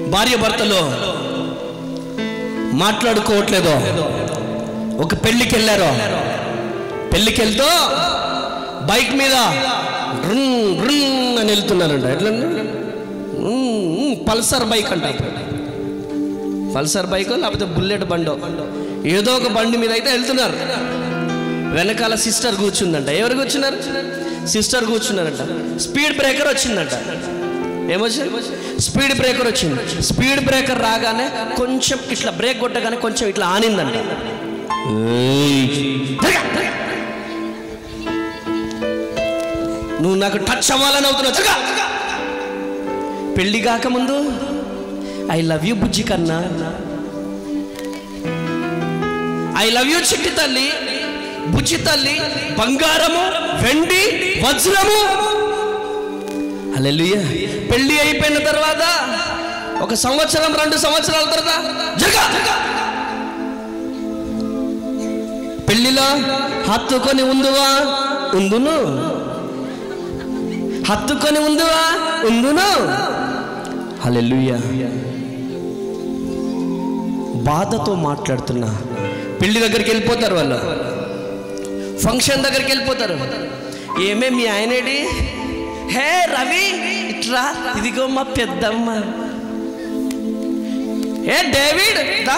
భార్య భర్తలు మాట్లాడుకోవట్లేదో ఒక పెళ్ళికి వెళ్ళారు పెళ్ళికి వెళ్తూ బైక్ మీద రున్ రున్ అని వెళ్తున్నారంట ఎట్లా పల్సర్ బైక్ అంట పల్సర్ బైక్ లేకపోతే బుల్లెట్ బండో ఏదో ఒక బండి మీద అయితే వెళ్తున్నారు వెనకాల సిస్టర్ కూర్చుందంట ఎవరు కూర్చున్నారు సిస్టర్ కూర్చున్నారంట స్పీడ్ బ్రేకర్ వచ్చిందంట ఏమొచ్చింది స్పీడ్ బ్రేకర్ వచ్చింది స్పీడ్ బ్రేకర్ రాగానే కొంచెం ఇట్లా బ్రేక్ కొట్టగానే కొంచెం ఇట్లా ఆనిందంట ఏయ్, తిరగ, తిరగ. నువ్వు నాకు టచ్ అవ్వాలని అవుతున్నావు తిరగ. పెళ్లి కాకముందు ఐ లవ్ యూ బుజ్జి కన్నా ఐ లవ్ యూ చిట్టి తల్లి బుజ్జి తల్లి బంగారము వెండి వజ్రము హల్లెలూయ పెళ్లి అయిపోయిన తర్వాత ఒక సంవత్సరం రెండు సంవత్సరాల తర్వాత జగ పెళ్లిలో హత్తుకొని ఉందువా ఉందును హత్తుకొని ఉందువా ఉందును హల్లెలూయ బాధతో మాట్లాడుతున్నా పెళ్లి దగ్గరికి వెళ్ళిపోతారు వాళ్ళు ఫంక్షన్ దగ్గరికి వెళ్ళిపోతారు ఏమే మీ ఆయనేడి హే రవి ఇట్లా ఇదిగో మా పెద్దమ్మ ఏ డేవిడ్ దా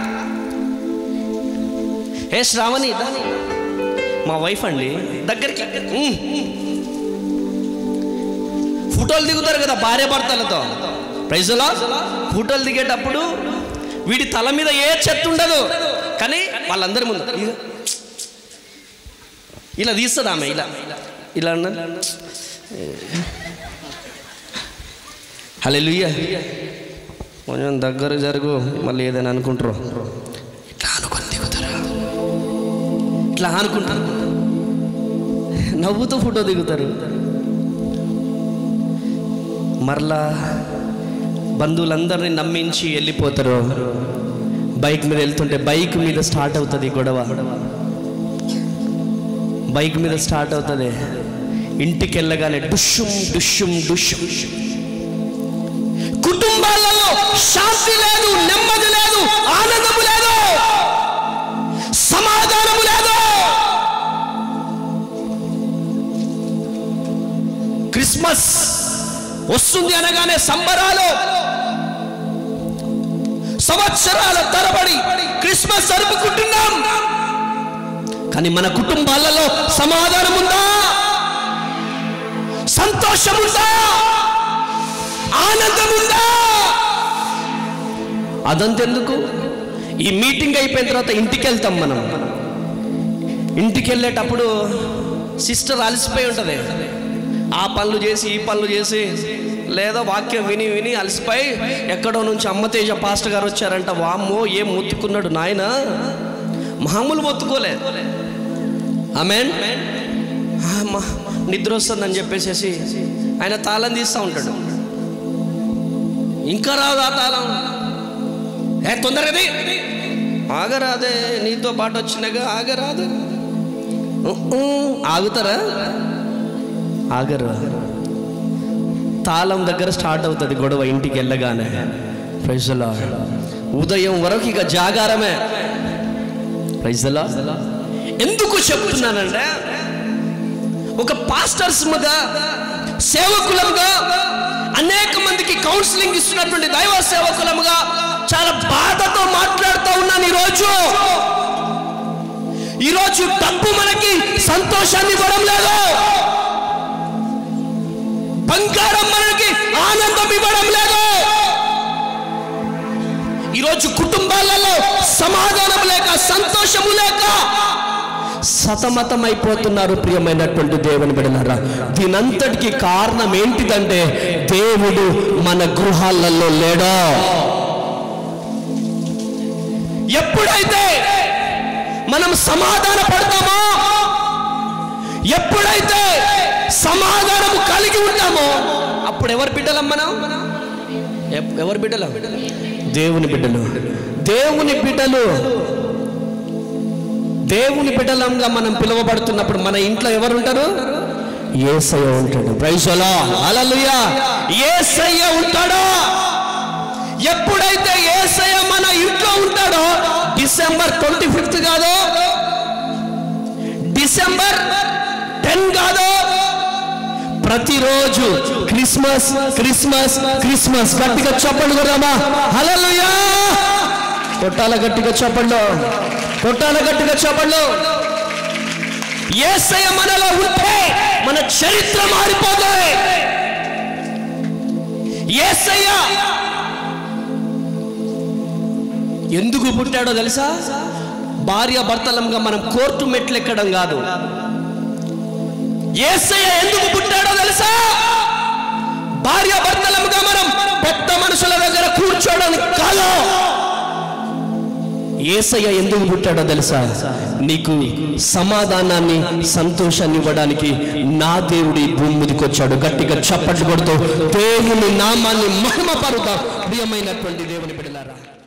ఏ శ్రావణి దా మా వైఫ్ అండి దగ్గరికి ఉమ్. ఫోటోలు దిగుతారు కదా భార్య భర్తలతో ప్రైజులా ఫోటోలు దిగేటప్పుడు వీడి తల మీద ఏ చెత్త ఉండదు కానీ వాళ్ళందరి ముందు ఇదిగో. ఇలా తీస్తుంది ఆమె ఇలా ఇలా అన్నది హలో కొంచెం దగ్గర జరుగు మళ్ళీ ఏదైనా అనుకుంటారు ఇట్లా అనుకొని దిగుతారు ఇట్లా అనుకుంటారు నవ్వుతూ ఫోటో దిగుతారు మరలా బంధువులందరినీ నమ్మించి వెళ్ళిపోతారు బైక్ మీద వెళ్తుంటే బైక్ మీద స్టార్ట్ అవుతుంది గొడవ బైక్ మీద స్టార్ట్ అవుతుంది ఇంటికి వెళ్ళగానే డుష్యుం డుష్యుం డుష్యుం కుటుంబాలలో శాంతి లేదు నెమ్మది లేదు ఆనందము లేదు సమాధానము లేదు క్రిస్మస్ వస్తుంది అనగానే సంబరాలు సంవత్సరాల తరబడి క్రిస్మస్ జరుపుకుంటున్నాం కానీ మన కుటుంబాలలో సమాధానం ఉందా సంతోషం ఉందా ఆనందం ఉందా అదంతెందుకు ఈ మీటింగ్ అయిపోయిన తర్వాత ఇంటికి వెళ్తాం మనం ఇంటికి వెళ్ళేటప్పుడు సిస్టర్ అలసిపోయి ఉంటుంది ఆ పనులు చేసి ఈ పనులు చేసి లేదా వాక్యం విని విని అలసిపోయి ఎక్కడో నుంచి అమ్మతేజ పాస్టర్ గారు వచ్చారంట వామ్మో ఏం మొత్తుకున్నాడు నాయన మామూలు మొత్తుకోలే ఆమెన్ అమ్మ నిద్ర వస్తుందని చెప్పేసేసి ఆయన తాళం తీస్తూ ఉంటాడు ఇంకా రాదు ఆ తాళం ఏ తొందరగది ఆగరాదే నీతో పాటు వచ్చినగా ఆగరాదు ఉ, ఉ, ఆగుతారా ఆగరు తాళం దగ్గర స్టార్ట్ అవుతుంది గొడవ ఇంటికి వెళ్ళగానే ప్రైజలా ఉదయం వరకు ఇక జాగారమే ప్రైజలా ఎందుకు చెప్తున్నానంటే ఒక పాస్టర్స్ముగా సేవకులముగా అనేక మందికి కౌన్సిలింగ్ ఇస్తున్నటువంటి దైవ సేవకులముగా చాలా బాధతో మాట్లాడుతూ ఉన్నాను ఈరోజు ఈరోజు డబ్బు మనకి సంతోషాన్ని ఇవ్వడం లేదు బంగారం మనకి ఆనందం ఇవ్వడం లేదు ఈరోజు కుటుంబాలలో సమాధానం లేక సంతోషము లేక సతమతమైపోతున్నారు ప్రియమైనటువంటి దేవుని బిడలారా దీనంతటికి కారణం ఏంటిదంటే దేవుడు మన గృహాలలో లేడో ఎప్పుడైతే మనం సమాధాన పడతామో ఎప్పుడైతే సమాధానము కలిగి ఉంటామో అప్పుడు ఎవరి బిడ్డలం మనం ఎప్- ఎవరి బిడ్డలం దేవుని బిడ్డలు దేవుని బిడ్డలు దేవుని బిడ్డలంగా మనం పిలువబడుతున్నప్పుడు మన ఇంట్లో ఎవరు ఉంటారు ఏసయ్య ఉంటాడు ప్రైజలా అలలుయా ఏసయ్య ఉంటాడా డిసెంబర్ ట్వంటీ ఫిఫ్త్ కాదు డిసెంబర్ టెన్ కాదు ప్రతిరోజు క్రిస్మస్ క్రిస్మస్ క్రిస్మస్ గట్టిగా చెప్పండి కొడదామా హల్లెలూయా కొట్టాల గట్టిగా చెప్పండు కొట్టాల గట్టిగా చెప్పండు ఏసయ్య మనలో ఉంటే మన చరిత్ర మారిపోతుంది ఏసయ్య ఎందుకు పుట్టాడో తెలుసా భార్య భర్తలంగా మనం కోర్టు మెట్లు ఎక్కడం కాదు ఏసయ్య ఎందుకు పుట్టాడో తెలుసా భార్య భర్తలముగా మనం పెద్ద మనుషుల దగ్గర కూర్చోడానికి కాదు ఏసయ్య ఎందుకు పుట్టాడో తెలుసా నీకు సమాధానాన్ని సంతోషాన్ని ఇవ్వడానికి నా దేవుడి భూమి మీదకి వచ్చాడు గట్టిగా చప్పట్లు కొడుతూ దేవుని నామాన్ని మహిమ పరుతా ప్రియమైనటువంటి దేవుని బిడ్డలారా